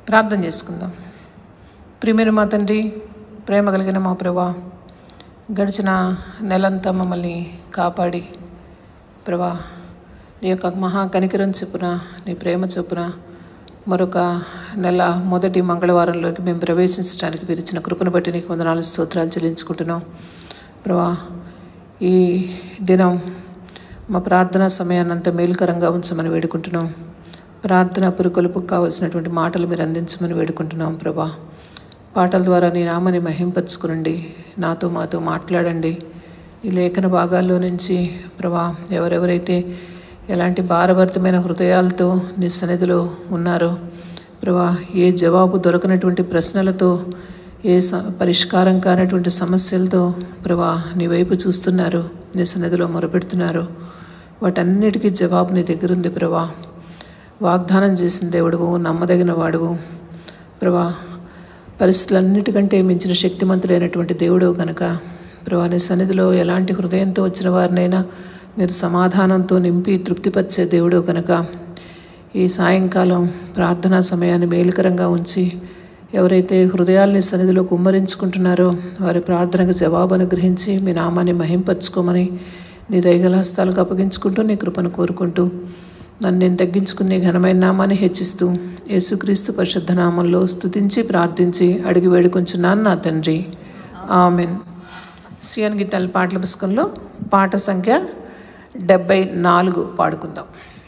ప్రార్థన చేసుకుందాం ప్రియమైన మా తండ్రి ప్రేమ కలిగిన మా ప్రభా గడిచిన నెలంతా మమ్మల్ని కాపాడి ప్రభా నీ యొక్క మహా కనికరం చొప్పున నీ ప్రేమ చొప్పున మరొక నెల మొదటి మంగళవారంలోకి మేము ప్రవేశించడానికి మీరు ఇచ్చిన కృపను బట్టి నీకు వందనాలు స్తోత్రాలు చెల్లించుకుంటున్నాం ప్రభా ఈ దినం మా ప్రార్థనా సమయాన్ని అంతా మేలుకరంగా ఉంచమని వేడుకుంటున్నాం ప్రార్థన పురుకొలుపుకు కావలసినటువంటి మాటలు మీరు అందించమని వేడుకుంటున్నాం ప్రభా పాటల ద్వారా నీ నామని మహింపరుచుకునండి నాతో మాతో మాట్లాడండి ఈ లేఖన భాగాల్లో నుంచి ప్రభా ఎవరెవరైతే ఎలాంటి భారభరితమైన హృదయాలతో నీ సన్నిధిలో ఉన్నారో ప్రభా ఏ జవాబు దొరకనటువంటి ప్రశ్నలతో ఏ స పరిష్కారం కానటువంటి సమస్యలతో ప్రభా నీ వైపు చూస్తున్నారు నీ సన్నిధిలో మొరపెడుతున్నారు వాటన్నిటికీ జవాబు నీ దగ్గర ఉంది ప్రభా వాగ్దానం చేసిన దేవుడువు నమ్మదగిన వాడువు ప్రభా పరిస్థితులన్నిటికంటే మించిన శక్తిమంతుడైనటువంటి దేవుడు కనుక ప్రభా నీ సన్నిధిలో ఎలాంటి హృదయంతో వచ్చిన వారినైనా మీరు సమాధానంతో నింపి తృప్తిపరిచే దేవుడు కనుక ఈ సాయంకాలం ప్రార్థనా సమయాన్ని మేలుకరంగా ఉంచి ఎవరైతే హృదయాల్ని సన్నిధిలో కుమ్మరించుకుంటున్నారో వారి ప్రార్థనకు జవాబు అనుగ్రహించి మీ నామాన్ని మహింపరచుకోమని నీ దయగల హస్తాలకు అప్పగించుకుంటూ నీ కృపను కోరుకుంటూ నన్ను నేను తగ్గించుకునే ఘనమైన నామాన్ని హెచ్చిస్తూ యేసుక్రీస్తు పరిశుద్ధ నామంలో స్తుతించి ప్రార్థించి అడిగి వేడుకొంచున్నాను నా తండ్రి ఆమెన్ సియన్ గిట్టల్ పాటల పుస్తకంలో పాట సంఖ్య డెబ్బై నాలుగు పాడుకుందాం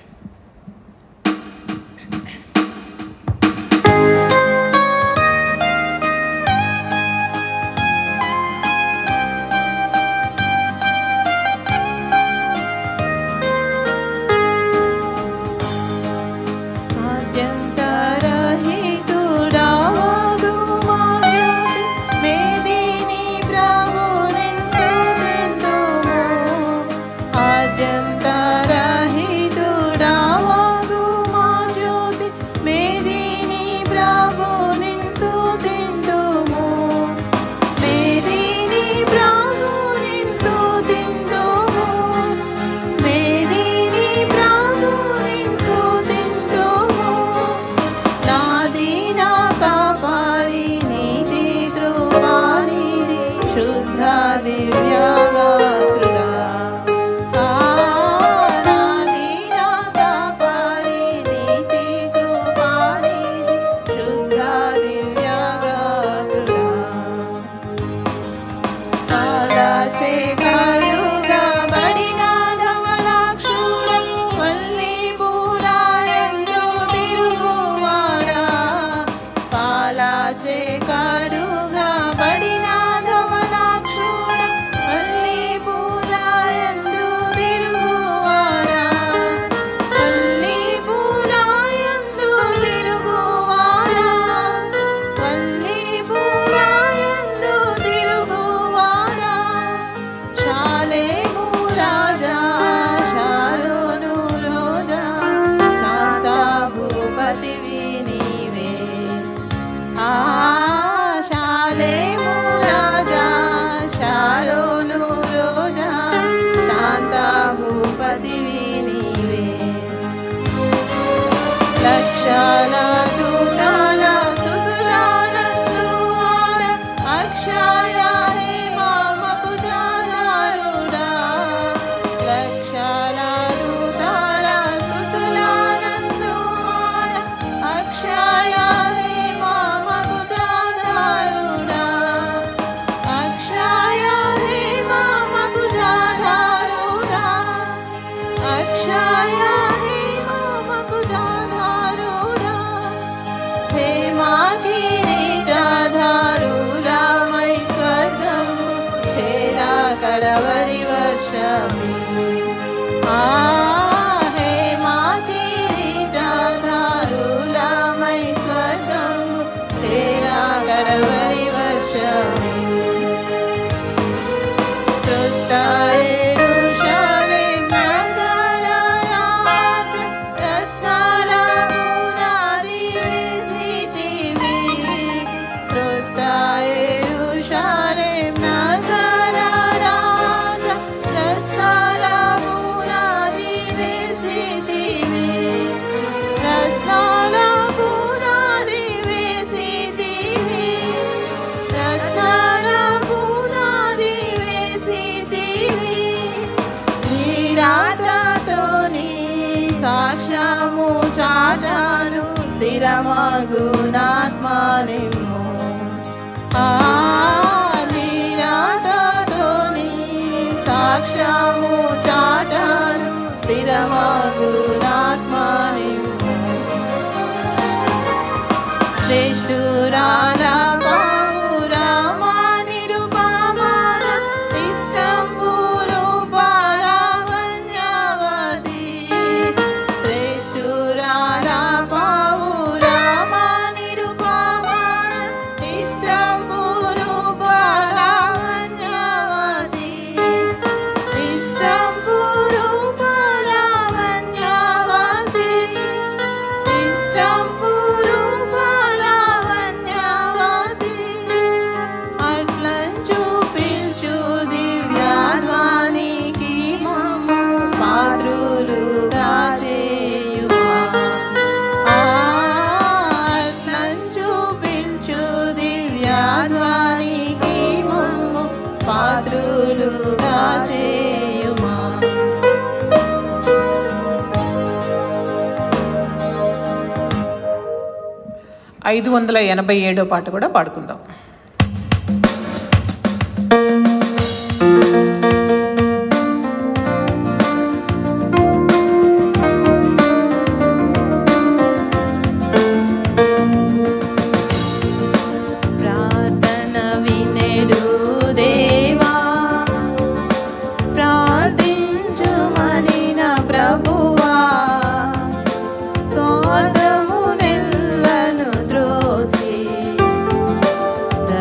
ఆద్యంతరహితుడావగు మా జ్యోతి, మేదిని ప్రభునిన్ స్తుతింతుము. ఆద్యంతరహితుడావగు మా జ్యోతి, మేదిని ప్రభునిన్ స్తుతింతుము. మేదిని ప్రభునిన్ స్తుతింతుము. మేదిని ప్రభునిన్ స్తుతింతుము. నాదీనా కాపారి నీతి కృపానిధి శుద్ధ దివ్యగాత్రుడా ఆ నాదీనా కాపారి నీతి కృపానిధి శుద్ధ దివ్యగాత్రుడా కాలాచే కాలుగా బడిన ధవలాక్షుడం వల్లి పూలాయందు తిరుగువాడా కాలాచే కాడుగా బడిన ధవలాక్షుడం వల్లి పూలాయందు తిరుగువాడా వల్లి పూలాయందు తిరుగువాడా వల్లి పూలాయందు తిరుగువాడా శాలేము రాజా శారోను రోజా శాంతా భూపతివి నీవే ఆ శాలేము రాజా శాలోను రోజా శాంతా భూపతివి నీవే లక్షల దూతాల స్తుతులానందువాడ అక్షయ హేమకు జానారుడా లక్షల దూతాల స్తుతులానందువాడ అక్షయ హేమకు జానారుడా అక్షయ హేమకు జానారుడా అక్షయ హేమకు జానారుడా హేమా కిరీటధారులా మై స్వర్గంబు చేరా కడవరి వర్షమే ఆ హేమా కిరీటధారులా మై స్వర్గంబు చేరా కడవరి వర్షమే Jerusalem, Nagarayat, Ratnalamunadi visitivi. Trutta Jerusalem, Nagarayat, Ratnalamunadi స్థిరమగునాత్మనిమ్ము ఆ నీరాతోని సాక్ష్యము చాటను స్థిరమగునాత్మనిమ్ము శ్రేష్ఠురాల పావురామా నిరుపమాన ఇష్టంబులు పారావణ్యవతి శ్రేష్ఠురాల పావురామా నిరుపమాన ఇష్టంబులు పారావణ్యవతి ఇష్టంబులు పారావణ్యవతి ఇష్టంబులు పారావణ్యవతి అట్లంచు పిల్చు దివ్యాధ్వానికి మమ్ము పాత్రులుగా చేయుమా అట్లంచు పిల్చు దివ్యాధ్వానికి మమ్ము పాత్రులుగా చేయుమా ఐదు వందల ఎనభై ఏడో పాట కూడా పాడుకుందాం ప్రార్థన వినెడు దేవా ప్రార్థించుమనిన ప్రభువా స్వార్థము నెల్లను ద్రోసి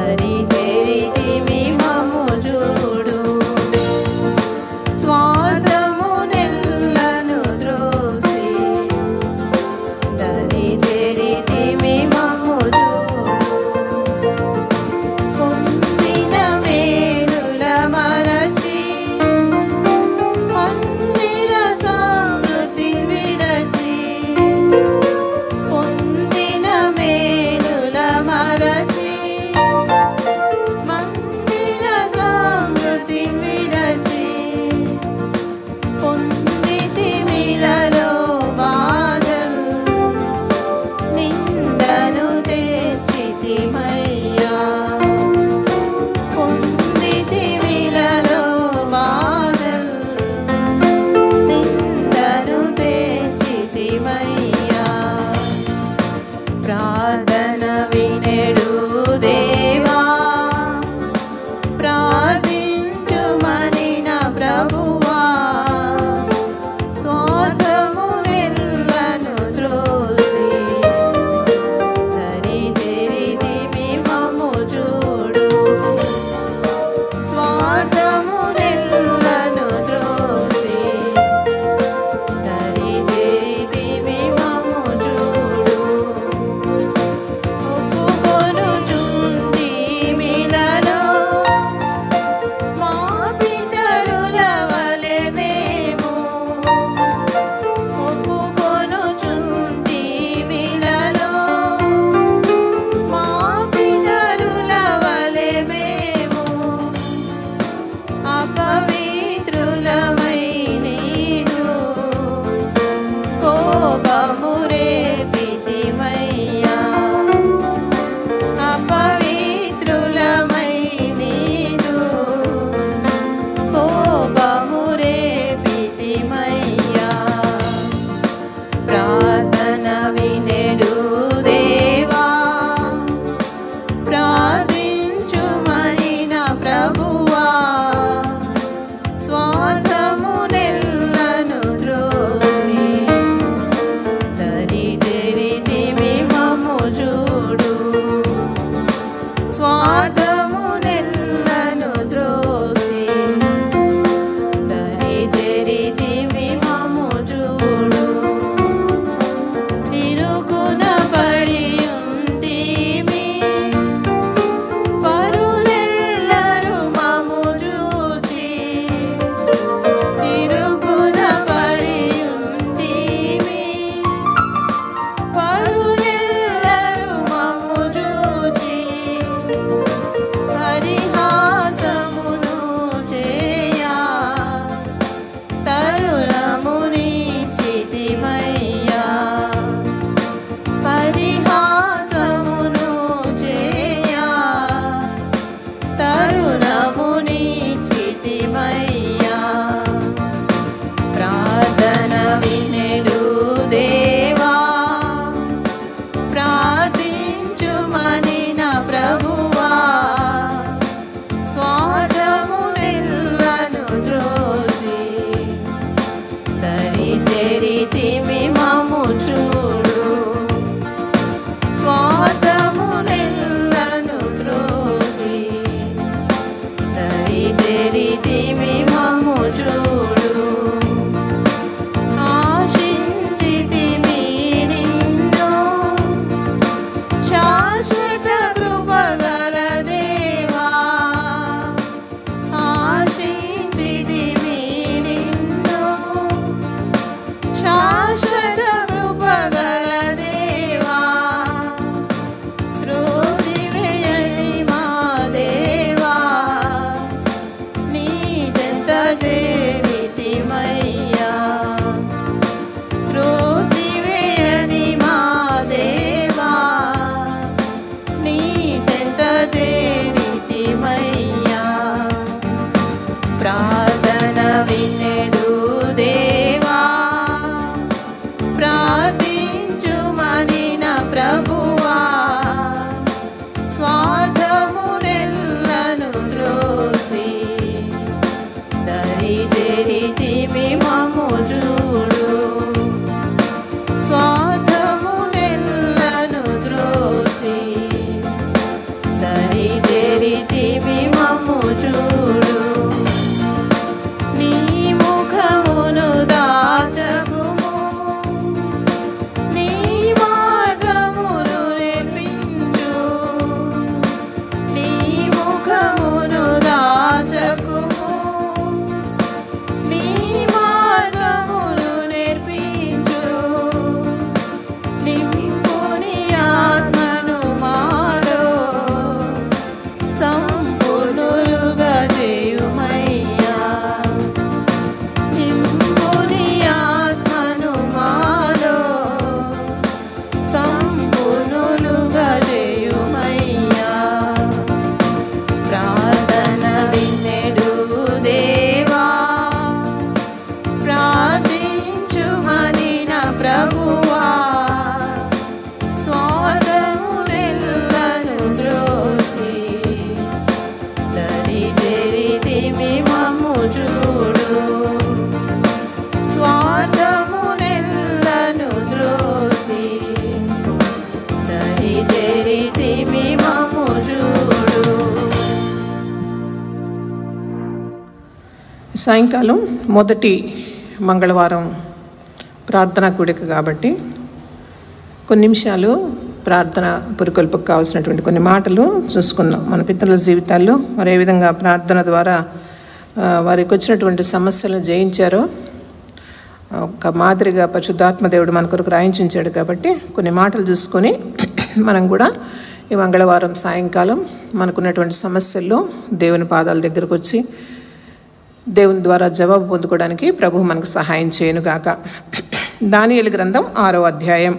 సాయంకాలం మొదటి మంగళవారం ప్రార్థనా కూడిక కాబట్టి కొన్ని నిమిషాలు ప్రార్థన పురికొల్పుకు కావాల్సినటువంటి కొన్ని మాటలు చూసుకుందాం మన పితరుల జీవితాల్లో మరి ఏ విధంగా ప్రార్థన ద్వారా ఆ, వారికి వచ్చినటువంటి సమస్యలను జయించారో ఒక మాదిరిగా పరిశుద్ధాత్మ దేవుడు మన కొరకు రాయించాడు కాబట్టి కొన్ని మాటలు చూసుకొని మనం కూడా ఈ మంగళవారం సాయంకాలం మనకున్నటువంటి సమస్యల్లో దేవుని పాదాల దగ్గరకు వచ్చి దేవుని ద్వారా జవాబు పొందుకోవడానికి ప్రభు మనకు సహాయం చేయనుగాక దానియేలు గ్రంథం ఆరో అధ్యాయం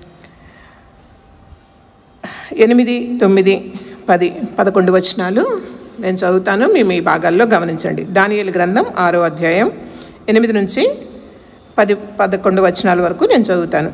ఎనిమిది తొమ్మిది పది పదకొండు వచనాలు నేను చదువుతాను మీ మీ భాగాల్లో గమనించండి దానియేలు గ్రంథం ఆరో అధ్యాయం ఎనిమిది నుంచి పది పదకొండు వచనాల వరకు నేను చదువుతాను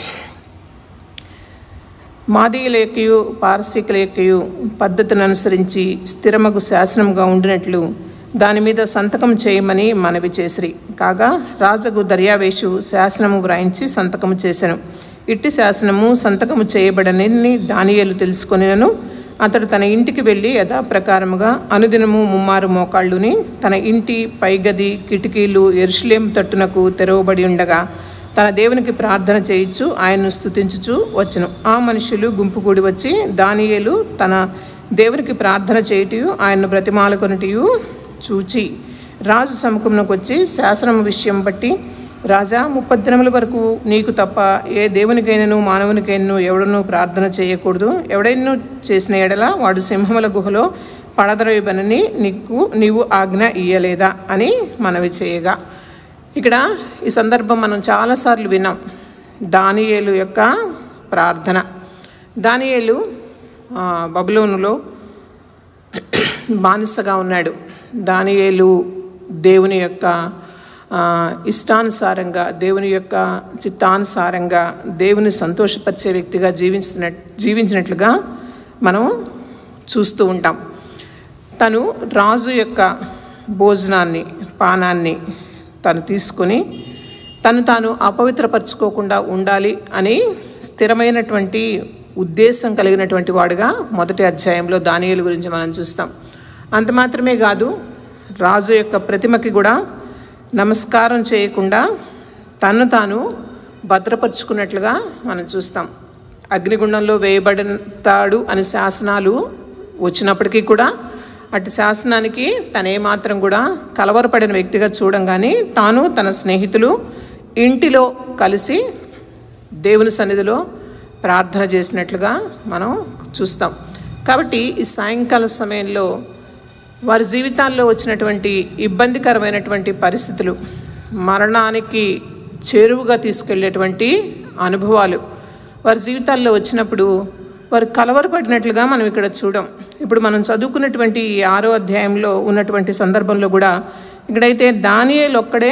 మాదీయుల యొక్కయు పారసీకుల యొక్కయు పద్ధతిని అనుసరించి స్థిరమగు శాసనంగా ఉండినట్లు దాని మీద సంతకం చేయమని మనవి చేసిరి కాగా రాజగు దర్యావేషు శాసనము వ్రాయించి సంతకము చేసెను ఇట్టి శాసనము సంతకము చేయబడనని దానియేలు తెలుసుకొనినను అతడు తన ఇంటికి వెళ్ళి యథాప్రకారముగా అనుదినము ముమ్మారు మోకాళ్ళుని తన ఇంటి పైగది కిటికీలు ఎరుషులేం తట్టునకు తెరవబడి ఉండగా తన దేవునికి ప్రార్థన చేయించు ఆయన్ను స్తుతించుచు వచ్చును ఆ మనుషులు గుంపు కూడి వచ్చి దానియేలు తన దేవునికి ప్రార్థన చేయుటయు ఆయన్ను బ్రతిమాలకొనుటయు చూచి రాజు సముఖంలోకి వచ్చి శాసనం విషయం బట్టి రాజా ముప్పద్దినముల వరకు నీకు తప్ప ఏ దేవునికైనను మానవునికైనను ఎవడనూ ప్రార్థన చేయకూడదు ఎవడైనా చేసిన ఎడల వాడు సింహముల గుహలో పడదరయబనని నీకు నీవు ఆజ్ఞ ఇయ్యలేదా అని మనవి చేయగా ఇక్కడ ఈ సందర్భం మనం చాలాసార్లు విన్నాం దానియేలు యొక్క ప్రార్థన దానియేలు ఆ, బబులోనులో బానిసగా ఉన్నాడు దానియేలు దేవుని యొక్క ఆ, ఇష్టానుసారంగా దేవుని యొక్క చిత్తానుసారంగా దేవుని సంతోషపరిచే వ్యక్తిగా జీవించిన జీవించినట్లుగా మనం చూస్తూ ఉంటాం తను రాజు యొక్క భోజనాన్ని పానాన్ని తను తీసుకొని తను తాను అపవిత్రపరచుకోకుండా ఉండాలి అని స్థిరమైనటువంటి ఉద్దేశం కలిగినటువంటి వాడుగా మొదటి అధ్యాయంలో దానియేలు గురించి మనం చూస్తాం అంత మాత్రమే కాదు రాజు యొక్క ప్రతిమకి కూడా నమస్కారం చేయకుండా తను తాను భద్రపరుచుకున్నట్లుగా మనం చూస్తాం అగ్నిగుండంలో వేయబడతాడు అని శాసనాలు వచ్చినప్పటికీ కూడా అటు శాసనానికి తనే మాత్రం కూడా కలవరపడిన వ్యక్తిగా చూడంగానే తాను తన స్నేహితులు ఇంటిలో కలిసి దేవుని సన్నిధిలో ప్రార్థన చేసినట్లుగా మనం చూస్తాం కాబట్టి ఈ సాయంకాల సమయంలో వారి జీవితాల్లో వచ్చినటువంటి ఇబ్బందికరమైనటువంటి పరిస్థితులు మరణానికి చేరువుగా తీసుకెళ్ళేటువంటి అనుభవాలు వారి జీవితాల్లో వచ్చినప్పుడు వారు కలవరపడినట్లుగా మనం ఇక్కడ చూడం ఇప్పుడు మనం చదువుకున్నటువంటి ఈ ఆరో అధ్యాయంలో ఉన్నటువంటి సందర్భంలో కూడా ఇక్కడైతే దానియేలు ఒక్కడే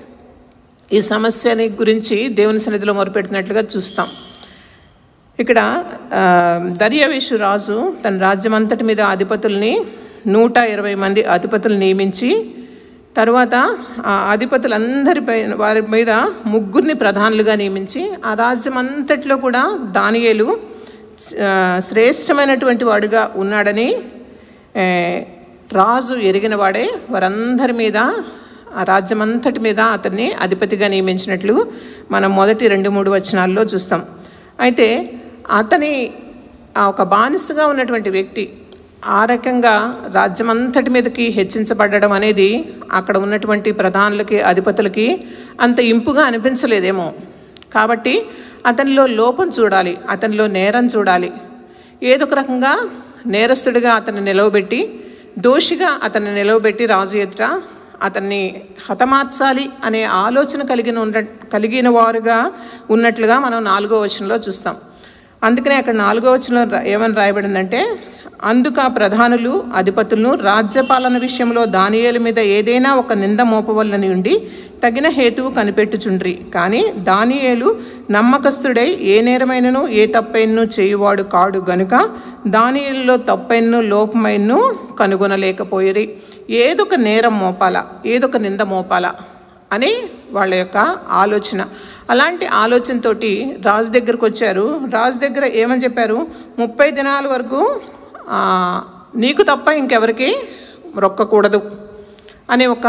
ఈ సమస్యని గురించి దేవుని సన్నిధిలో మొరుపెడుతున్నట్లుగా చూస్తాం ఇక్కడ ఆ, దర్యావేషు రాజు తన రాజ్యం అంతటి మీద అధిపతుల్ని నూట ఇరవై మంది అధిపతులు నియమించి తరువాత ఆ అధిపతులందరి పై వారి మీద ముగ్గురిని ప్రధానులుగా నియమించి ఆ రాజ్యం అంతట్లో కూడా దానియేలు ఆ, శ్రేష్టమైనటువంటి వాడుగా ఉన్నాడని ఏ, రాజు ఎరిగిన వాడే వారందరి మీద ఆ రాజ్యం అంతటి మీద అతన్ని అధిపతిగా నియమించినట్లు మనం మొదటి రెండు మూడు వచనాల్లో చూస్తాం అయితే అతని ఆ ఒక బానిసగా ఉన్నటువంటి వ్యక్తి ఆ రకంగా రాజ్యం అంతటి మీదకి హెచ్చించబడడం అనేది అక్కడ ఉన్నటువంటి ప్రధానులకి అధిపతులకి అంత ఇంపుగా అనిపించలేదేమో కాబట్టి అతనిలో లోపం చూడాలి అతనిలో నేరం చూడాలి ఏదో ఒక రకంగా నేరస్తుడిగా అతన్ని నిలవబెట్టి దోషిగా అతన్ని నిలవబెట్టి రాజు ఎదుట అతన్ని హతమార్చాలి అనే ఆలోచన కలిగిన ఉన్న కలిగిన వారుగా ఉన్నట్లుగా మనం నాలుగో వచనంలో చూస్తాం అందుకనే అక్కడ నాలుగో వచనంలో రా- ఏమని రాయబడిందంటే అందుకు ఆ ప్రధానులు అధిపతులను రాజ్యపాలన విషయంలో దానియేల మీద ఏదైనా ఒక నింద మోపవల్లని ఉండి తగిన హేతువు కనిపెట్టుచుండ్రి కానీ దానియేలు నమ్మకస్తుడై ఏ నేరమైనను ఏ తప్పైనను చేయువాడు కాడు గనుక దానియేలులో తప్పైనను లోపమైనను కనుగొనలేకపోయిరి ఏదొక నేరం మోపాలా ఏదొక నింద మోపాలా అని వాళ్ళ యొక్క ఆలోచన అలాంటి ఆలోచనతోటి రాజు దగ్గరకు వచ్చారు రాజు దగ్గర ఏమని చెప్పారు ముప్పై దినాల వరకు ఆ, నీకు తప్ప ఇంకెవరికి రొక్కకూడదు అనే ఒక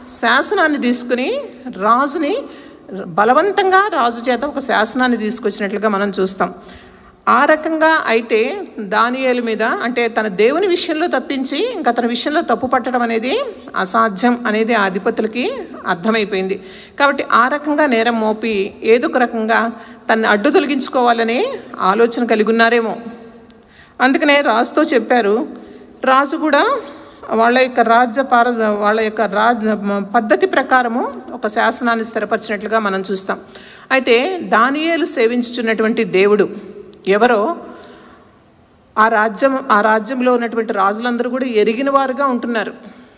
శాసనాన్ని తీసుకుని రాజుని బలవంతంగా రాజు చేత ఒక శాసనాన్ని తీసుకొచ్చినట్లుగా మనం చూస్తాం ఆ రకంగా అయితే దానియేలు మీద అంటే తన దేవుని విషయంలో తప్పించి ఇంకా తన విషయంలో తప్పు పట్టడం అనేది అసాధ్యం అనేది ఆ అధిపతులకి అర్థమైపోయింది కాబట్టి ఆ రకంగా నేరం మోపి ఏదో ఒక రకంగా తన్ని అడ్డు తొలగించుకోవాలని ఆలోచన కలిగి ఉన్నారేమో అందుకనే రాజుతో చెప్పారు రాజు కూడా వాళ్ళ యొక్క రాజ్య పార వాళ్ళ యొక్క రాజ్ పద్ధతి ప్రకారము ఒక శాసనాన్ని స్థిరపరిచినట్లుగా మనం చూస్తాం అయితే దానియేలు సేవించుచున్నటువంటి దేవుడు ఎవరో ఆ రాజ్యం ఆ రాజ్యంలో ఉన్నటువంటి రాజులందరూ కూడా ఎరిగిన వారుగా ఉంటున్నారు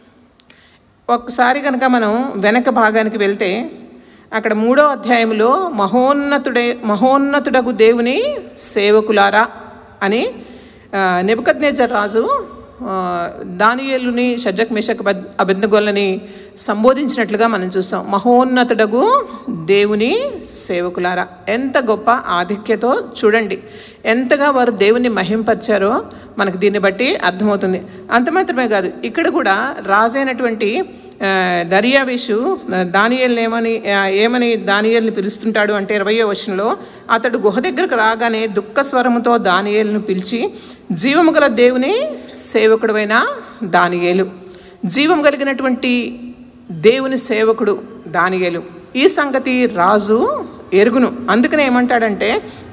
ఒక్కసారి కనుక మనం వెనక భాగానికి వెళ్తే అక్కడ మూడో అధ్యాయంలో మహోన్నతుడే మహోన్నతుడగు దేవుని సేవకులారా అని నెబుకద్నేజర్ రాజు ఆ, దానియేలుని షడ్జక్ మేషక్ అభిజ్ఞగోళ్ళని సంబోధించినట్లుగా మనం చూస్తాం మహోన్నతుడగు దేవుని సేవకులారా ఎంత గొప్ప ఆధిక్యతో చూడండి ఎంతగా వారు దేవుని మహింపరిచారో మనకు దీన్ని బట్టి అర్థమవుతుంది అంత మాత్రమే కాదు ఇక్కడ కూడా రాజైనటువంటి ఆ, దర్యావేషు దానియేల్ని ఏమని ఆ, ఏమని దానియేల్ని పిలుస్తుంటాడు అంటే ఇరవయో వచనంలో అతడు గుహ దగ్గరకు రాగానే దుఃఖ స్వరముతో దానియేలును పిలిచి జీవము గల దేవుని సేవకుడువైన దానియేలు జీవం కలిగినటువంటి దేవుని సేవకుడు దానియేలు ఈ సంగతి రాజు ఎరుగును అందుకనే ఏమంటాడంటే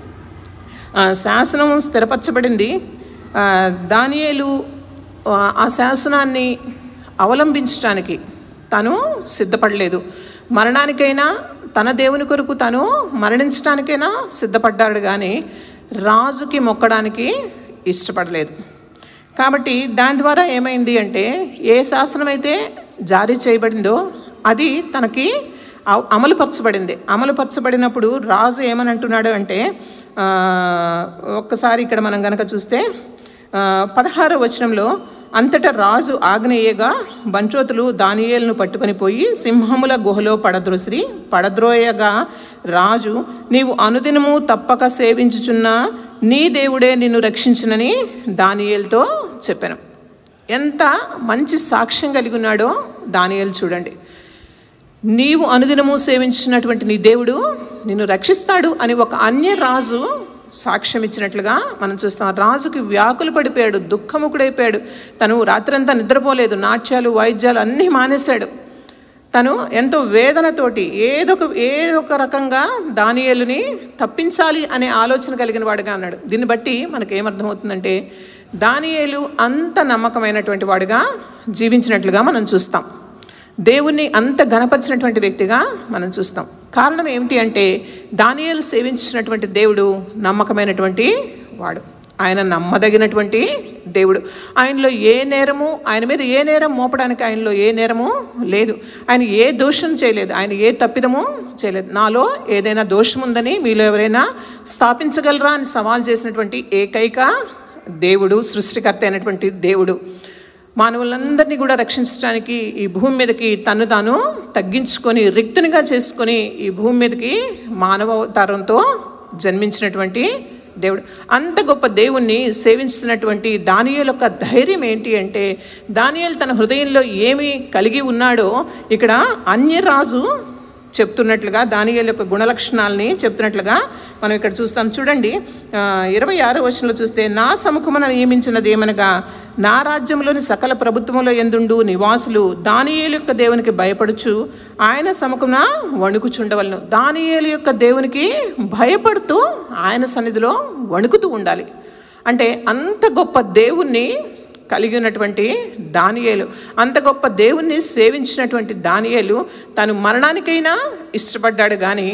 ఆ, శాసనం స్థిరపరచబడింది ఆ, దానియేలు ఆ, ఆ శాసనాన్ని అవలంబించడానికి తను సిద్ధపడలేదు మరణానికైనా తన దేవుని కొరకు తను మరణించడానికైనా సిద్ధపడ్డాడు కానీ రాజుకి మొక్కడానికి ఇష్టపడలేదు కాబట్టి దాని ద్వారా ఏమైంది అంటే ఏ శాసనం అయితే జారీ చేయబడిందో అది తనకి అ- అమలుపరచబడింది అమలుపరచబడినప్పుడు రాజు ఏమని అంటున్నాడు అంటే ఆ, ఒక్కసారి ఇక్కడ మనం గనక చూస్తే ఆ, పదహారో వచనంలో అంతటా రాజు ఆగ్నేయగా బంచోతులు దానియేలును పట్టుకొని పోయి సింహముల గుహలో పడద్రోసిరి పడద్రోయగా రాజు నీవు అనుదినము తప్పక సేవించుచున్న నీ దేవుడే నిన్ను రక్షించునని దానియేలుతో చెప్పాను ఎంత మంచి సాక్ష్యం కలిగి ఉన్నాడో దానియేలు చూడండి నీవు అనుదినము సేవించినటువంటి నీ దేవుడు నిన్ను రక్షిస్తాడు అని ఒక అన్య రాజు సాక్ష్యం ఇచ్చినట్లుగా మనం చూస్తాం రాజుకి వ్యాకులు పడిపోయాడు దుఃఖముకుడైపోయాడు తను రాత్రంతా నిద్రపోలేదు నాట్యాలు వాయిద్యాలు అన్నీ మానేశాడు తను ఎంతో వేదనతోటి ఏదొక ఏదొక రకంగా దానియేలుని తప్పించాలి అనే ఆలోచన కలిగిన వాడుగా ఉన్నాడు దీన్ని బట్టి మనకి ఏమర్థమవుతుందంటే దానియేలు అంత నమ్మకమైనటువంటి వాడుగా జీవించినట్లుగా మనం చూస్తాం దేవుణ్ణి అంత గణపరిచినటువంటి వ్యక్తిగా మనం చూస్తాం కారణం ఏమిటి అంటే దానియేలు సేవించినటువంటి దేవుడు నమ్మకమైనటువంటి వాడు ఆయన నమ్మదగినటువంటి దేవుడు ఆయనలో ఏ నేరము ఆయన మీద ఏ నేరం మోపడానికి ఆయనలో ఏ నేరము లేదు ఆయన ఏ దోషం చేయలేదు ఆయన ఏ తప్పిదము చేయలేదు నాలో ఏదైనా దోషం ఉందని మీలో ఎవరైనా స్థాపించగలరా అని సవాల్ చేసినటువంటి ఏకైక దేవుడు సృష్టికర్త అయినటువంటి దేవుడు మానవులందరినీ కూడా రక్షించడానికి ఈ భూమి మీదకి తను తాను తగ్గించుకొని రిక్తునిగా చేసుకొని ఈ భూమి మీదకి మానవ అవతారంతో జన్మించినటువంటి దేవుడు అంత గొప్ప దేవుణ్ణి సేవించుతున్నటువంటి దానియేలు యొక్క ధైర్యం ఏంటి అంటే దానియేలు తన హృదయంలో ఏమి కలిగి ఉన్నాడో ఇక్కడ అన్యరాజు చెప్తున్నట్లుగా దానియేలు యొక్క గుణలక్షణాలని చెప్తున్నట్లుగా మనం ఇక్కడ చూస్తాం చూడండి ఆ, ఇరవై ఆరో వచనంలో చూస్తే నా సముఖమున నియమించినది ఏమనగా నా రాజ్యంలోని సకల ప్రభుత్వంలో ఎందుండు నివాసులు దానియేలు యొక్క దేవునికి భయపడుచు ఆయన సముఖమున వణుకుచుండవలను దానియేలు యొక్క దేవునికి భయపడుతూ ఆయన సన్నిధిలో వణుకుతూ ఉండాలి అంటే అంత గొప్ప దేవుణ్ణి కలిగి ఉన్నటువంటి దానియేలు అంత గొప్ప దేవుణ్ణి సేవించినటువంటి దానియేలు తను మరణానికైనా ఇష్టపడ్డాడు కానీ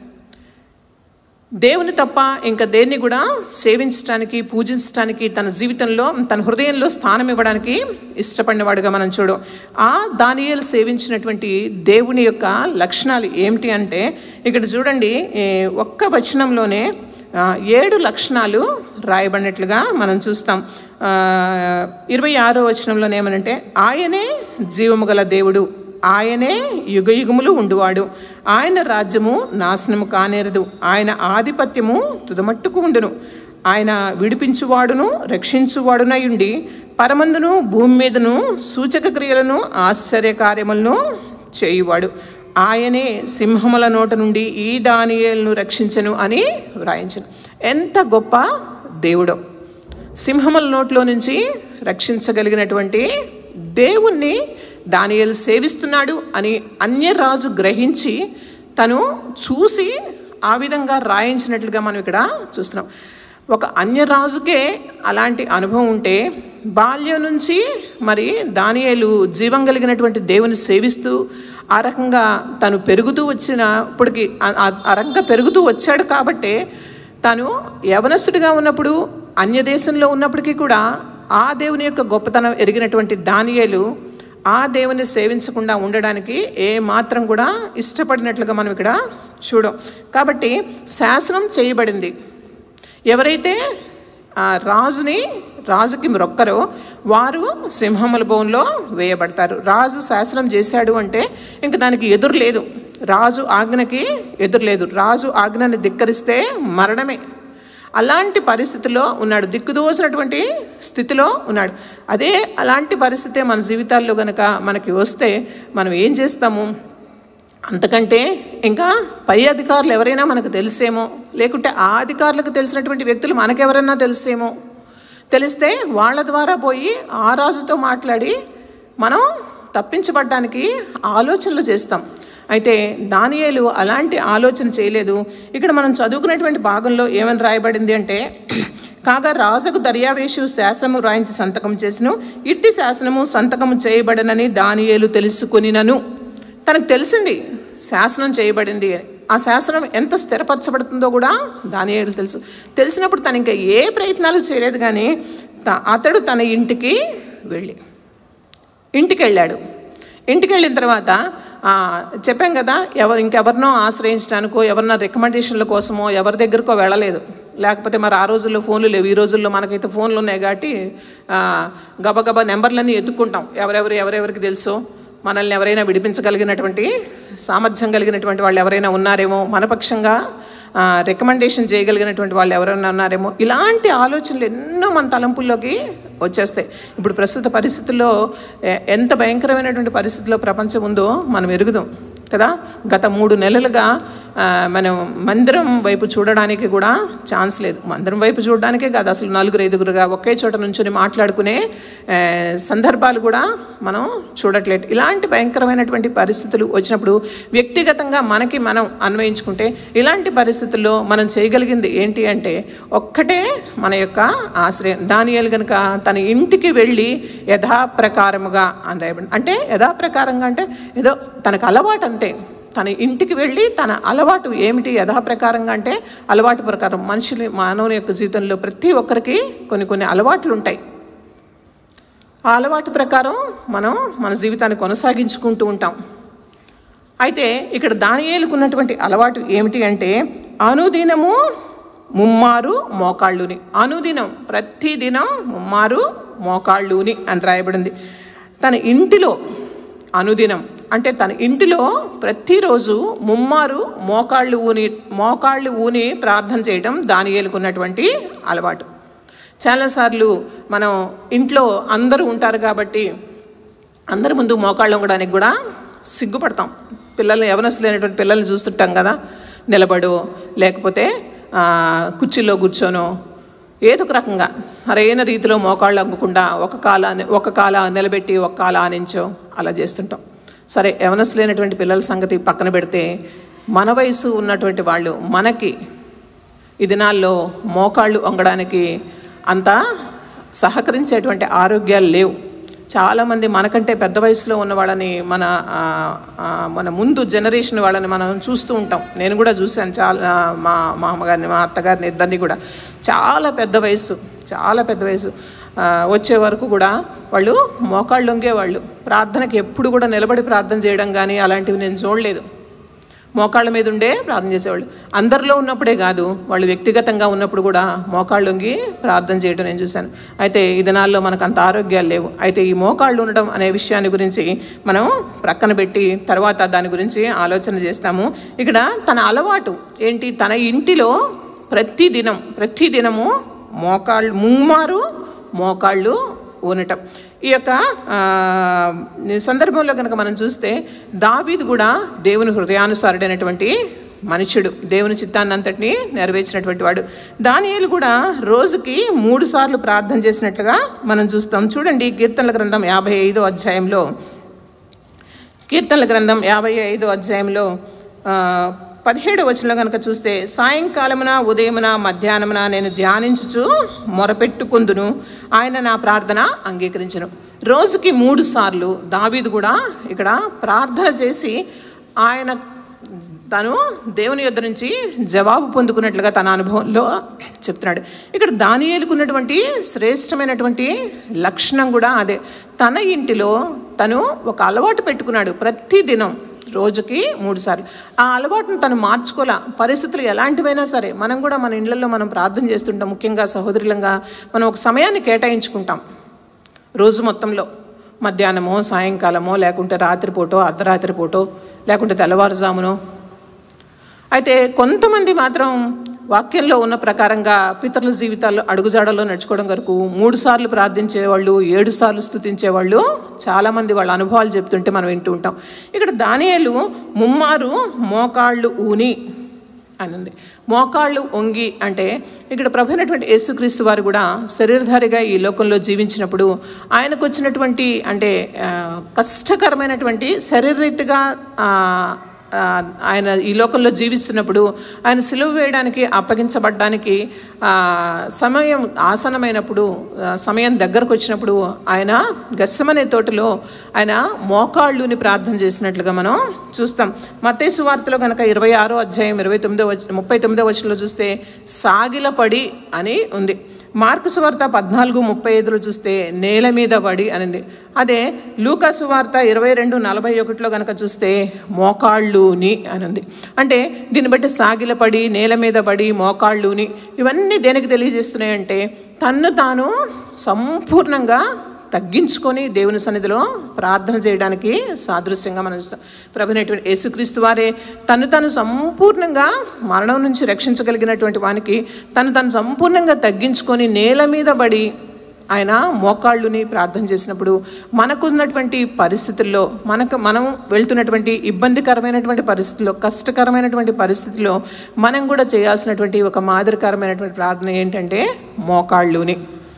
దేవుని తప్ప ఇంకా దేన్ని కూడా సేవించడానికి పూజించడానికి తన జీవితంలో తన హృదయంలో స్థానం ఇవ్వడానికి ఇష్టపడినవాడుగా మనం చూడు ఆ దానియేలు సేవించినటువంటి దేవుని యొక్క లక్షణాలు ఏమిటి అంటే ఇక్కడ చూడండి ఏ, ఒక్క వచనంలోనే ఆ, ఏడు లక్షణాలు రాయబడినట్లుగా మనం చూస్తాం ఆ, ఇరవై ఆరో వచనంలోనే ఏమనంటే ఆయనే జీవము గల దేవుడు ఆయనే యుగ యుగములు ఉండువాడు ఆయన రాజ్యము నాశనము కానేరదు ఆయన ఆధిపత్యము తుదమట్టుకు ఉండును ఆయన విడిపించువాడును రక్షించువాడునై ఉండి పరమందును భూమి మీదను సూచక క్రియలను ఆశ్చర్య కార్యములను చేయువాడు ఆయనే సింహముల నోట నుండి ఈ దానియేలును రక్షించను అని వ్రాయించను ఎంత గొప్ప దేవుడో సింహముల నోట్లో నుంచి రక్షించగలిగినటువంటి దేవుణ్ణి దానియేలు సేవిస్తున్నాడు అని అన్యరాజు గ్రహించి తను చూసి ఆ విధంగా రాయించినట్లుగా మనం ఇక్కడ చూస్తున్నాం ఒక అన్యరాజుకే అలాంటి అనుభవం ఉంటే బాల్యం నుంచి మరి దానియేలు జీవం కలిగినటువంటి దేవుని సేవిస్తూ ఆ రకంగా తను పెరుగుతూ వచ్చినప్పటికి ఆ- ఆ- ఆ రకంగా పెరుగుతూ వచ్చాడు కాబట్టే తను యవనస్తుడిగా ఉన్నప్పుడు అన్య దేశంలో ఉన్నప్పటికీ కూడా ఆ దేవుని యొక్క గొప్పతనం ఎరిగినటువంటి దానియేలు ఆ దేవుని సేవించకుండా ఉండడానికి ఏ మాత్రం కూడా ఇష్టపడినట్లుగా మనం ఇక్కడ చూడం కాబట్టి శాసనం చేయబడింది ఎవరైతే ఆ రాజుని రాజుకి మ్రొక్కరో వారు సింహముల బోన్లో వేయబడతారు రాజు శాసనం చేశాడు అంటే ఇంక దానికి ఎదురు లేదు రాజు ఆజ్ఞకి ఎదురు లేదు రాజు ఆజ్ఞని ధిక్కరిస్తే మరణమే అలాంటి పరిస్థితిలో ఉన్నాడు దిక్కుదోచినటువంటి స్థితిలో ఉన్నాడు అదే అలాంటి పరిస్థితే మన జీవితాల్లో గనక మనకి వస్తే మనం ఏం చేస్తాము అంతకంటే ఇంకా పై అధికారులు ఎవరైనా మనకు తెలిసేమో లేకుంటే ఆ అధికారులకు తెలిసినటువంటి వ్యక్తులు మనకెవరైనా తెలిసేమో తెలిస్తే వాళ్ళ ద్వారా పోయి ఆ రాజుతో మాట్లాడి మనం తప్పించబడ్డానికి ఆలోచనలు చేస్తాం అయితే దానియేలు అలాంటి ఆలోచన చేయలేదు ఇక్కడ మనం చదువుకున్నటువంటి భాగంలో ఏమని రాయబడింది అంటే కాగా రాజుకు దర్యావేషు శాసనము రాయించి సంతకం చేసిను ఇట్టి శాసనము సంతకము చేయబడనని దానియేలు తెలుసుకొనినను తనకు తెలిసింది శాసనం చేయబడింది అని. ఆ శాసనం ఎంత స్థిరపరచబడుతుందో కూడా దానియేలు తెలుసు తెలిసినప్పుడు తను ఇంకా ఏ ప్రయత్నాలు చేయలేదు కానీ త- అతడు తన ఇంటికి వెళ్ళి ఇంటికి వెళ్ళాడు ఇంటికి వెళ్ళిన తర్వాత ఆ, చెప్పాం కదా ఎవరు ఇంకెవరినో ఆశ్రయించడానికో ఎవరినో రికమెండేషన్ల కోసమో ఎవరి దగ్గరకో వెళ్ళలేదు లేకపోతే మరి ఆ రోజుల్లో ఫోన్లు లేవు ఈ రోజుల్లో మనకైతే ఫోన్లు ఉన్నాయి కాబట్టి ఆ, గబగబా నెంబర్లన్నీ ఎత్తుక్కుంటాం ఎవరెవరు ఎవరెవరికి తెలుసో మనల్ని ఎవరైనా విడిపించగలిగినటువంటి సామర్థ్యం కలిగినటువంటి వాళ్ళు ఎవరైనా ఉన్నారేమో మనపక్షంగా రికమెండేషన్ చేయగలిగినటువంటి వాళ్ళు ఎవరైనా ఉన్నారేమో ఇలాంటి ఆలోచనలు ఎన్నో మన తలంపుల్లోకి వచ్చేస్తాయి ఇప్పుడు ప్రస్తుత పరిస్థితుల్లో ఎ- ఎంత భయంకరమైనటువంటి పరిస్థితిలో ప్రపంచం ఉందో మనం ఎరుగుదాం కదా గత మూడు నెలలుగా ఆ, మనం మందిరం వైపు చూడడానికి కూడా ఛాన్స్ లేదు మందిరం వైపు చూడడానికే కాదు అసలు నలుగురు ఐదుగురుగా ఒకే చోట నుంచొని మాట్లాడుకునే ఆ, సందర్భాలు కూడా మనం చూడట్లేదు ఇలాంటి భయంకరమైనటువంటి పరిస్థితులు వచ్చినప్పుడు వ్యక్తిగతంగా మనకి మనం అన్వయించుకుంటే ఇలాంటి పరిస్థితుల్లో మనం చేయగలిగింది ఏంటి అంటే ఒక్కటే మన యొక్క ఆశ్రయం దానియాలు కనుక తన ఇంటికి వెళ్ళి యథాప్రకారముగా అని రాయబడి అంటే యథాప్రకారంగా అంటే ఏదో తనకు అలవాటు అంతే తన ఇంటికి వెళ్ళి తన అలవాటు ఏమిటి యథాప్రకారంగా అంటే అలవాటు ప్రకారం మనుషులు మానవుని యొక్క జీవితంలో ప్రతి ఒక్కరికి కొన్ని కొన్ని అలవాట్లు ఉంటాయి ఆ అలవాటు ప్రకారం మనం మన జీవితాన్ని కొనసాగించుకుంటూ ఉంటాం అయితే ఇక్కడ దానియేలుకున్నటువంటి అలవాటు ఏమిటి అంటే అనుదినము ముమ్మారు మోకాళ్ళుని అనుదినం ప్రతిదినం ముమ్మారు మోకాళ్ళుని అని రాయబడింది తన ఇంటిలో అనుదినం అంటే తన ఇంటిలో ప్రతిరోజు ముమ్మారు మోకాళ్ళు ఊని మోకాళ్ళు ఊని ప్రార్థన చేయడం దానియేలుకున్నటువంటి అలవాటు చాలాసార్లు మనం ఇంట్లో అందరూ ఉంటారు కాబట్టి అందరి ముందు మోకాళ్ళు వంగడానికి కూడా సిగ్గుపడతాం పిల్లల్ని యవనస్తులైనటువంటి పిల్లల్ని చూస్తుంటాం కదా నిలబడో లేకపోతే ఆ, కుర్చీలో కూర్చోనో ఏదో ఒక రకంగా సరైన రీతిలో మోకాళ్ళు అవ్వకుండా ఒక కాల ఒక కాల నిలబెట్టి ఒక కాల ఆనించో అలా చేస్తుంటాం సరే యవనస్తులైనటువంటి పిల్లల సంగతి పక్కన పెడితే మన వయసు ఉన్నటువంటి వాళ్ళు మనకి ఈ దినాల్లో మోకాళ్ళు వంగడానికి అంత సహకరించేటువంటి ఆరోగ్యాలు లేవు చాలామంది మనకంటే పెద్ద వయసులో ఉన్న వాళ్ళని మన ఆ, ఆ, మన ముందు జనరేషన్ వాళ్ళని మనం చూస్తూ ఉంటాం నేను కూడా చూశాను చాలా మా మా అమ్మగారిని మా అత్తగారిని ఇద్దరిని కూడా చాలా పెద్ద వయసు చాలా పెద్ద వయసు ఆ, వచ్చే వరకు కూడా వాళ్ళు మోకాళ్ళు వంగేవాళ్ళు ప్రార్థనకి ఎప్పుడు కూడా నిలబడి ప్రార్థన చేయడం కానీ అలాంటివి నేను చూడలేదు మోకాళ్ళ మీద ఉండే ప్రార్థన చేసేవాళ్ళు అందరిలో ఉన్నప్పుడే కాదు వాళ్ళు వ్యక్తిగతంగా ఉన్నప్పుడు కూడా మోకాళ్ళు వంగి ప్రార్థన చేయడం నేను చూశాను అయితే ఈ దినాల్లో మనకు అంత ఆరోగ్యాలు లేవు అయితే ఈ మోకాళ్ళు ఉండడం అనే విషయాన్ని గురించి మనం ప్రక్కన పెట్టి తర్వాత దాని గురించి ఆలోచన చేస్తాము ఇక్కడ తన అలవాటు ఏంటి తన ఇంటిలో ప్రతి దినం ప్రతి దినము మోకాళ్ళు ముమ్మారు మోకాళ్ళు ఊనటం ఈ యొక్క ఆ, సందర్భంలో కనుక మనం చూస్తే దావీదు కూడా దేవుని హృదయానుసారుడైనటువంటి మనుషుడు దేవుని చిత్తాన్ని అంతటిని నెరవేర్చినటువంటి వాడు దానియేలు కూడా రోజుకి మూడు సార్లు ప్రార్థన చేసినట్లుగా మనం చూస్తాం చూడండి కీర్తనల గ్రంథం యాభై ఐదో అధ్యాయంలో కీర్తనల గ్రంథం యాభై ఐదో అధ్యాయంలో ఆ, పదిహేడు వచనంలో కనుక చూస్తే సాయంకాలమున ఉదయమున మధ్యాహ్నమున నేను ధ్యానించుచు మొరపెట్టుకుందును ఆయన నా ప్రార్థన అంగీకరించను రోజుకి మూడు సార్లు దావీదు కూడా ఇక్కడ ప్రార్థన చేసి ఆయన తను దేవుని యొద్ద నుంచి జవాబు పొందుకున్నట్లుగా తన అనుభవంలో చెప్తున్నాడు ఇక్కడ దానియేలుకున్నటువంటి శ్రేష్టమైనటువంటి లక్షణం కూడా అదే తన ఇంటిలో తను ఒక అలవాటు పెట్టుకున్నాడు ప్రతి దినం రోజుకి మూడు సార్లు ఆ అలవాటును తను మార్చుకోలే పరిస్థితులు ఎలాంటివైనా సరే మనం కూడా మన ఇళ్లలో మనం ప్రార్థన చేస్తుంటాం ముఖ్యంగా సహోదరులంగా మనం ఒక సమయాన్ని కేటాయించుకుంటాం రోజు మొత్తంలో మధ్యాహ్నమో సాయంకాలమో లేకుంటే రాత్రిపూటో అర్ధరాత్రి పూటో లేకుంటే తెల్లవారుజామునో అయితే కొంతమంది మాత్రం వాక్యంలో ఉన్న ప్రకారంగా పితరుల జీవితాల్లో అడుగుజాడల్లో నడుచుకోవడం వరకు మూడు సార్లు ప్రార్థించే వాళ్ళు ఏడు సార్లు స్థుతించే వాళ్ళు చాలామంది వాళ్ళ అనుభవాలు చెప్తుంటే మనం వింటూ ఉంటాం ఇక్కడ దానియేలు ముమ్మారు మోకాళ్ళు ఊని అని ఉంది మోకాళ్ళు వంగి అంటే ఇక్కడ ప్రభు అయినటువంటి యేసుక్రీస్తు వారు కూడా శరీరధారిగా ఈ లోకంలో జీవించినప్పుడు ఆయనకు వచ్చినటువంటి అంటే ఆ, కష్టకరమైనటువంటి శరీరరీతిగా ఆ, ఆ, ఆయన ఈ లోకంలో జీవిస్తున్నప్పుడు ఆయన సిలువ వేయడానికి అప్పగించబడ్డానికి ఆ, సమయం ఆసనమైనప్పుడు ఆ, సమయం దగ్గరకు వచ్చినప్పుడు ఆయన గస్సమనే తోటలో ఆయన మోకాళ్ళుని ప్రార్థన చేసినట్లుగా మనం చూస్తాం మత్తయి వార్తలో కనుక ఇరవై ఆరో అధ్యాయం ఇరవై తొమ్మిదో వచ ముప్పై తొమ్మిదో వచనంలో చూస్తే సాగిలపడి అని ఉంది మార్కు సువార్త పద్నాలుగు ముప్పై ఐదులో చూస్తే నేల మీద పడి అనింది అదే లూకా సువార్త ఇరవై రెండు నలభై ఒకటిలో కనుక చూస్తే మోకాళ్ళుని అనింది అంటే దీన్ని బట్టి సాగిలపడి నేల మీద పడి మోకాళ్ళుని ఇవన్నీ దేనికి తెలియజేస్తున్నాయంటే తన్ను తాను సంపూర్ణంగా తగ్గించుకొని దేవుని సన్నిధిలో ప్రార్థన చేయడానికి సాదృశ్యంగా మనం చూస్తాం ప్రభునటువంటి యేసుక్రీస్తు వారే తను తను సంపూర్ణంగా మరణం నుంచి రక్షించగలిగినటువంటి వానికి తను తను సంపూర్ణంగా తగ్గించుకొని నేల మీద పడి ఆయన మోకాళ్ళుని ప్రార్థన చేసినప్పుడు మనకున్నటువంటి పరిస్థితుల్లో మనకు మనం వెళ్తున్నటువంటి ఇబ్బందికరమైనటువంటి పరిస్థితుల్లో కష్టకరమైనటువంటి పరిస్థితుల్లో మనం కూడా చేయాల్సినటువంటి ఒక మాదిరికరమైనటువంటి ప్రార్థన ఏంటంటే మోకాళ్ళుని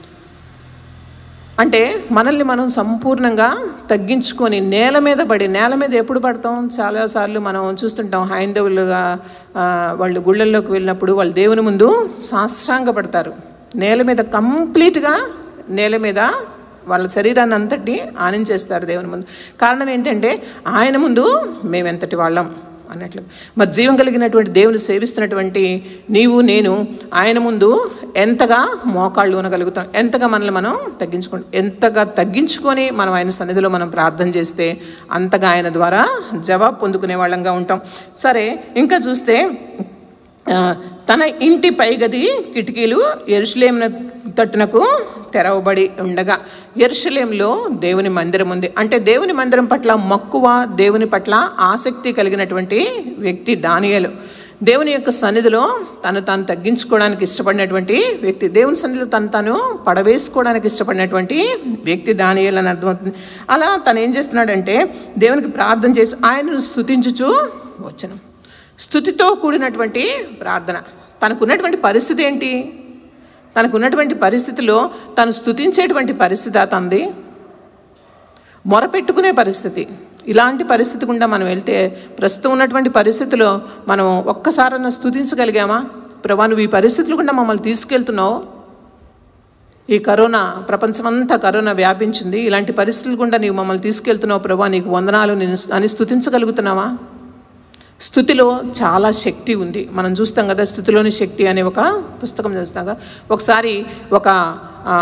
అంటే మనల్ని మనం సంపూర్ణంగా తగ్గించుకొని నేల మీద పడి నేల మీద ఎప్పుడు పడతాం చాలాసార్లు మనం చూస్తుంటాం హైందవులుగా ఆ, వాళ్ళు గుళ్ళల్లోకి వెళ్ళినప్పుడు వాళ్ళు దేవుని ముందు సాష్టాంగ పడతారు నేల మీద కంప్లీట్గా నేల మీద వాళ్ళ శరీరాన్ని అంతటి ఆనంచేస్తారు దేవుని ముందు కారణం ఏంటంటే ఆయన ముందు మేమెంతటి వాళ్ళం అన్నట్లు మరి జీవం కలిగినటువంటి దేవుని సేవిస్తున్నటువంటి నీవు నేను ఆయన ముందు ఎంతగా మోకాళ్ళు ఉనగలుగుతాం ఎంతగా మనల్ని మనం తగ్గించుకుంటాం ఎంతగా తగ్గించుకొని మనం ఆయన సన్నిధిలో మనం ప్రార్థన చేస్తే అంతగా ఆయన ద్వారా జవాబు పొందుకునే వాళ్ళంగా ఉంటాం సరే ఇంకా చూస్తే ఆ, తన ఇంటి పైగది కిటికీలు ఎరుషలేమున తట్టునకు తెరవబడి ఉండగా ఎరుషలేంలో దేవుని మందిరం ఉంది అంటే దేవుని మందిరం పట్ల మక్కువ దేవుని పట్ల ఆసక్తి కలిగినటువంటి వ్యక్తి దానియలు దేవుని యొక్క సన్నిధిలో తను తాను తగ్గించుకోవడానికి ఇష్టపడినటువంటి వ్యక్తి దేవుని సన్నిధిలో తను తాను పడవేసుకోవడానికి ఇష్టపడినటువంటి వ్యక్తి దానియలు అని అర్థమవుతుంది అలా తను ఏం చేస్తున్నాడంటే దేవునికి ప్రార్థన చేసి ఆయనను స్థుతించుచు వచ్చను స్థుతితో కూడినటువంటి ప్రార్థన తనకున్నటువంటి పరిస్థితి ఏంటి తనకున్నటువంటి పరిస్థితిలో తను స్థుతించేటువంటి పరిస్థితి తనది మొరపెట్టుకునే పరిస్థితి ఇలాంటి పరిస్థితి గుండా మనం వెళ్తే ప్రస్తుతం ఉన్నటువంటి పరిస్థితిలో మనం ఒక్కసారన్నా స్థుతించగలిగామా ప్రభా నువ్వు ఈ పరిస్థితులు గుండా మమ్మల్ని తీసుకెళ్తున్నావు ఈ కరోనా ప్రపంచమంతా కరోనా వ్యాపించింది ఇలాంటి పరిస్థితులు గుండా నీవు మమ్మల్ని తీసుకెళ్తున్నావు ప్రభా నీకు వందనాలు నేను అని స్థుతించగలుగుతున్నావా స్థుతిలో చాలా శక్తి ఉంది మనం చూస్తాం కదా స్థుతిలోని శక్తి అనే ఒక పుస్తకం చూస్తాం కదా ఒకసారి ఒక ఆ,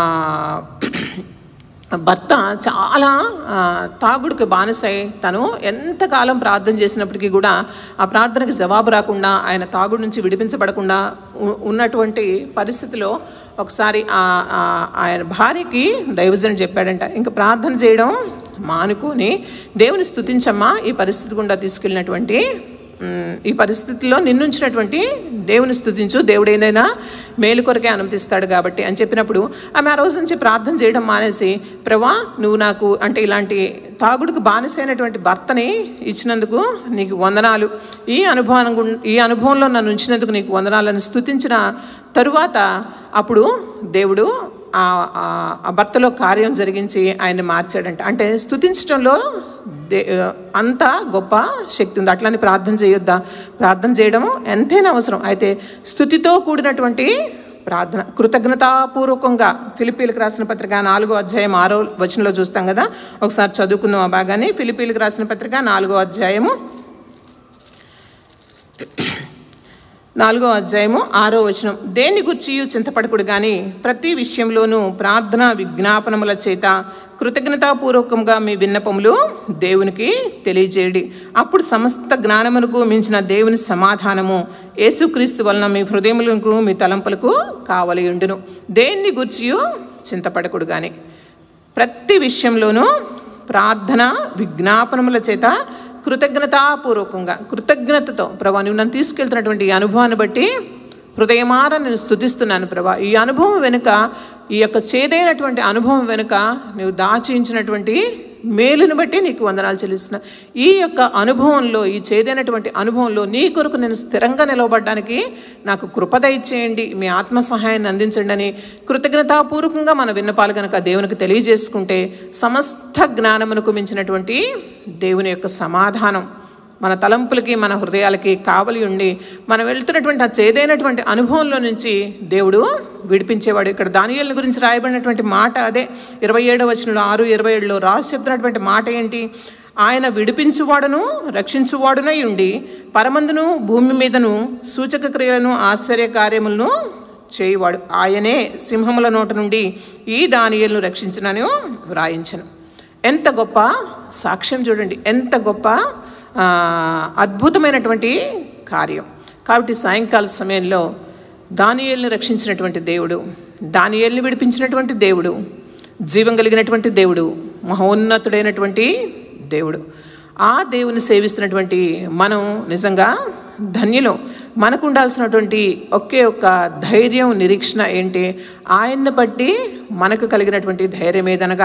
భర్త చాలా ఆ, తాగుడుకి బానిసై తను ఎంతకాలం ప్రార్థన చేసినప్పటికీ కూడా ఆ ప్రార్థనకి జవాబు రాకుండా ఆయన తాగుడు నుంచి విడిపించబడకుండా ఉ- ఉన్నటువంటి పరిస్థితిలో ఒకసారి ఆ- ఆ- ఆయన భార్యకి దైవజన్ చెప్పాడంట ఇంకా ప్రార్థన చేయడం మానుకొని దేవుని స్థుతించమ్మా ఈ పరిస్థితి గుండా తీసుకెళ్ళినటువంటి మ్, ఈ పరిస్థితిలో నిన్నుంచినటువంటి దేవుని స్థుతించు దేవుడు ఏదైనా మేలు కొరకే అనుమతిస్తాడు కాబట్టి అని చెప్పినప్పుడు ఆమె ఆ రోజు నుంచి ప్రార్థన చేయడం మానేసి ప్రభా నువ్వు నాకు అంటే ఇలాంటి తాగుడుకు బానిసైనటువంటి భర్తని ఇచ్చినందుకు నీకు వందనాలు ఈ అనుభవం గుం- ఈ అనుభవంలో నన్ను ఉంచినందుకు నీకు వందనాలను స్థుతించిన తరువాత అప్పుడు దేవుడు ఆ ఆ- ఆ భర్తలో కార్యం జరిగించి ఆయన మార్చాడంట అంటే స్థుతించడంలో దే అంత గొప్ప శక్తి ఉంది అట్లని ప్రార్థన చేయొద్దా ప్రార్థన చేయడం ఎంతైనా అవసరం అయితే స్థుతితో కూడినటువంటి ప్రార్థన కృతజ్ఞతాపూర్వకంగా ఫిలిపీలకు రాసిన పత్రిక నాలుగో అధ్యాయం ఆరో వచనంలో చూస్తాం కదా ఒకసారి చదువుకుందాం ఆ భాగాన్ని ఫిలిపీలకు రాసిన పత్రిక నాలుగో అధ్యాయము నాలుగో అధ్యాయము ఆరో వచనం దేని గుర్చి చింతపడకుడు కానీ ప్రతి విషయంలోనూ ప్రార్థన విజ్ఞాపనముల చేత కృతజ్ఞతాపూర్వకంగా మీ విన్నపములు దేవునికి తెలియజేయడి అప్పుడు సమస్త జ్ఞానమునకు మించిన దేవుని సమాధానము యేసుక్రీస్తు వలన మీ హృదయములకు మీ తలంపులకు కావలి ఉండును దేన్ని గుర్చియు చింతపడకుడు కానీ ప్రతి విషయంలోనూ ప్రార్థన విజ్ఞాపనముల చేత కృతజ్ఞతాపూర్వకంగా కృతజ్ఞతతో ప్రభా నువ్వు నన్ను తీసుకెళ్తున్నటువంటి ఈ అనుభవాన్ని బట్టి హృదయమార నేను స్థుతిస్తున్నాను ప్రభా ఈ అనుభవం వెనుక ఈ యొక్క చేదైనటువంటి అనుభవం వెనుక నువ్వు దాచించినటువంటి మేలును బట్టి నీకు వందనాలు చెల్లిస్తున్నా ఈ యొక్క అనుభవంలో ఈ చేదైనటువంటి అనుభవంలో నీ కొరకు నేను స్థిరంగా నిలవబడడానికి నాకు కృపద ఇచ్చేయండి మీ ఆత్మ సహాయాన్ని అందించండి అని కృతజ్ఞతాపూర్వకంగా మన విన్నపాలు కనుక దేవునికి తెలియజేసుకుంటే సమస్త జ్ఞానమునకు మించినటువంటి దేవుని యొక్క సమాధానం మన తలంపులకి మన హృదయాలకి కావలి ఉండి మనం వెళ్తున్నటువంటి ఆ చేదైనటువంటి అనుభవంలో నుంచి దేవుడు విడిపించేవాడు ఇక్కడ దానియల గురించి రాయబడినటువంటి మాట అదే ఇరవై ఏడవ వచనంలో ఆరు ఇరవై ఏడులో రాసి చెప్తున్నటువంటి మాట ఏంటి ఆయన విడిపించువాడును రక్షించువాడునై ఉండి పరమందును భూమి మీదను సూచక క్రియలను ఆశ్చర్య కార్యములను చేయువాడు ఆయనే సింహముల నోట నుండి ఈ దానియలను రక్షించినను వ్రాయించను ఎంత గొప్ప సాక్ష్యం చూడండి ఎంత గొప్ప ఆ, అద్భుతమైనటువంటి కార్యం కాబట్టి సాయంకాల సమయంలో దానియేల్ని రక్షించినటువంటి దేవుడు దానియేల్ని విడిపించినటువంటి దేవుడు జీవం కలిగినటువంటి దేవుడు మహోన్నతుడైనటువంటి దేవుడు ఆ దేవుని సేవిస్తున్నటువంటి మనం నిజంగా ధన్యులం మనకు ఉండాల్సినటువంటి ఒకే ఒక్క ధైర్యం నిరీక్షణ ఏంటి ఆయన్ని బట్టి మనకు కలిగినటువంటి ధైర్యం ఏదనగా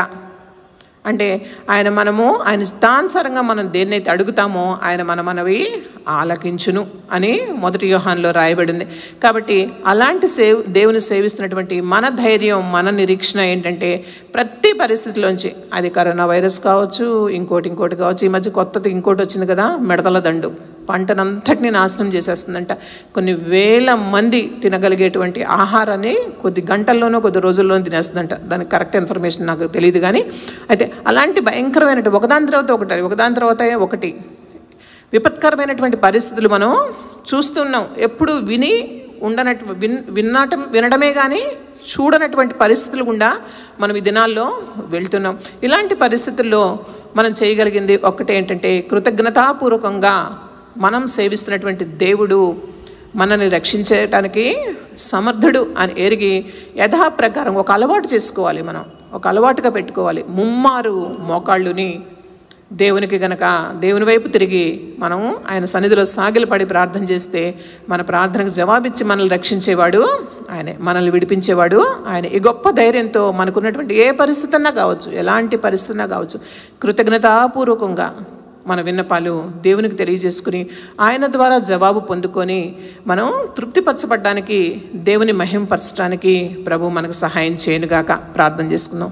అంటే ఆయన మనము ఆయన ఇష్టానుసారంగా మనం దేన్నైతే అడుగుతామో ఆయన మన మనవి ఆలకించును అని మొదటి వ్యూహాన్లో రాయబడింది కాబట్టి అలాంటి సేవ్ దేవుని సేవిస్తున్నటువంటి మన ధైర్యం మన నిరీక్షణ ఏంటంటే ప్రతి పరిస్థితిలోంచి అది కరోనా వైరస్ కావచ్చు ఇంకోటి ఇంకోటి కావచ్చు ఈ మధ్య కొత్తది ఇంకోటి వచ్చింది కదా మిడతల దండు పంటనంతటిని నాశనం చేసేస్తుందంట కొన్ని వేల మంది తినగలిగేటువంటి ఆహారాన్ని కొద్ది గంటల్లోనో కొద్ది రోజుల్లోనూ తినేస్తుందంట దానికి కరెక్ట్ ఇన్ఫర్మేషన్ నాకు తెలియదు కానీ అయితే అలాంటి భయంకరమైన ఒకదాని తర్వాత ఒకటి ఒకదాని తర్వాత ఒకటి విపత్కరమైనటువంటి పరిస్థితులు మనం చూస్తున్నాం ఎప్పుడు విని ఉండనట్టు విన్ వినటం వినడమే కానీ చూడనటువంటి పరిస్థితులు గుండా మనం ఈ దినాల్లో వెళ్తున్నాం ఇలాంటి పరిస్థితుల్లో మనం చేయగలిగింది ఒక్కటే ఏంటంటే కృతజ్ఞతాపూర్వకంగా మనం సేవిస్తున్నటువంటి దేవుడు మనల్ని రక్షించడానికి సమర్థుడు అని ఎరిగి యథాప్రకారం ఒక అలవాటు చేసుకోవాలి మనం ఒక అలవాటుగా పెట్టుకోవాలి ముమ్మారు మోకాళ్ళుని దేవునికి గనక దేవుని వైపు తిరిగి మనం ఆయన సన్నిధిలో సాగిలపడి ప్రార్థన చేస్తే మన ప్రార్థనకు జవాబిచ్చి మనల్ని రక్షించేవాడు ఆయనే మనల్ని విడిపించేవాడు ఆయన ఈ గొప్ప ధైర్యంతో మనకున్నటువంటి ఏ పరిస్థితి అన్నా కావచ్చు ఎలాంటి పరిస్థితి అన్నా కావచ్చు కృతజ్ఞతాపూర్వకంగా మన విన్నపాలు దేవునికి తెలియజేసుకుని ఆయన ద్వారా జవాబు పొందుకొని మనం తృప్తిపరచబడ్డానికి దేవుని మహింపరచడానికి ప్రభు మనకు సహాయం చేయనుగాక ప్రార్థన చేసుకుందాం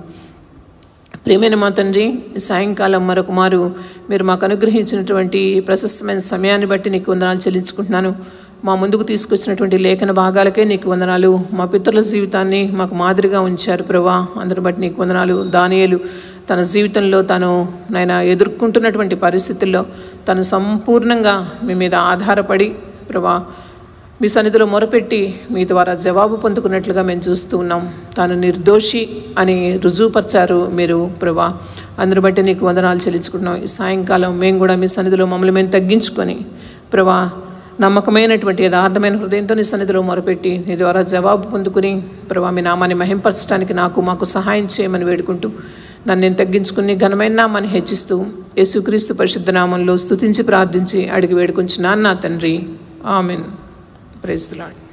ప్రియమైన మా తండ్రి ఈ సాయంకాలం మరొక మారు మీరు మాకు అనుగ్రహించినటువంటి ఈ ప్రశస్తమైన సమయాన్ని బట్టి నీకు వందనాలు చెల్లించుకుంటున్నాను మా ముందుకు తీసుకొచ్చినటువంటి లేఖన భాగాలకే నీకు వందనాలు మా పితరుల జీవితాన్ని మాకు మాదిరిగా ఉంచారు ప్రభా అందరిని బట్టి నీకు వందనాలు దానియేలు తన జీవితంలో తను నాయన ఎదుర్కొంటున్నటువంటి పరిస్థితుల్లో తను సంపూర్ణంగా మీ మీద ఆధారపడి ప్రభా మీ సన్నిధిలో మొరపెట్టి మీ ద్వారా జవాబు పొందుకున్నట్లుగా మేము చూస్తూ ఉన్నాం తాను నిర్దోషి అని రుజువుపరిచారు మీరు ప్రభా అందుని బట్టి నీకు వందనాలు చెల్లించుకుంటున్నాం ఈ సాయంకాలం మేము కూడా మీ సన్నిధిలో మమ్మల్ని మేము తగ్గించుకొని ప్రభా నమ్మకమైనటువంటి యథార్థమైన హృదయంతో నీ సన్నిధిలో మొరపెట్టి నీ ద్వారా జవాబు పొందుకుని ప్రభా మీ నామాన్ని మహింపరచడానికి నాకు మాకు సహాయం చేయమని వేడుకుంటూ నన్ను నేను తగ్గించుకుని ఘనమైన నామాన్ని హెచ్చిస్తూ యేసుక్రీస్తు పరిశుద్ధ నామంలో స్తుతించి ప్రార్థించి అడిగి వేడుకుంటున్నాను నా తండ్రి ఆమెన్ ప్రైజ్ లాడ్